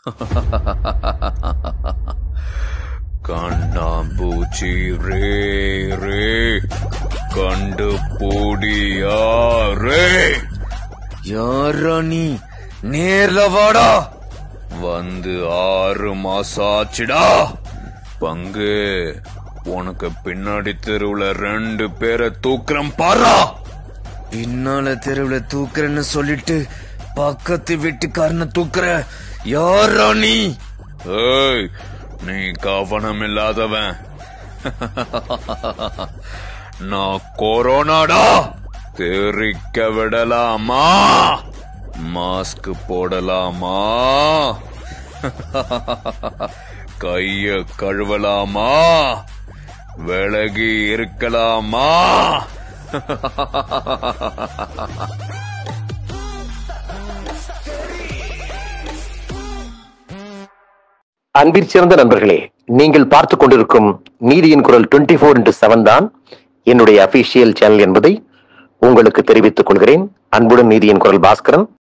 கண்ணாம்பூச்சி ரே ரே கண்டு பூடியா ரே யாரா நீ நேர்ல வாடா வந்து ஆறு மாசம் ஆச்சுடா பங்கு உனக்கு பின்னாடி தெருவுல ரெண்டு பேரை தூக்குறேன் பாரா பின்னால தெருவுல தூக்குறேன்னு சொல்லிட்டு பக்கத்து வீட்டுக்காரனை தூக்குற யாரா நீ ஏய் நீ கவனம் இல்லாதவன் நான் கொரோனாடா தெரிக்க விடலாமா மாஸ்க் போடலாமா கைய கழுவலாமா விலகி இருக்கலாமா அன்பிற்சிறந்த நண்பர்களே நீங்கள் பார்த்துக் கொண்டிருக்கும் நீதியின் குரல் டுவெண்ட்டி ஃபோர் இன்டு செவன் தான் என்னுடைய அபிஷியல் சேனல் என்பதை உங்களுக்கு தெரிவித்துக் கொள்கிறேன் அன்புடன் நீதியின் குரல் பாஸ்கரன்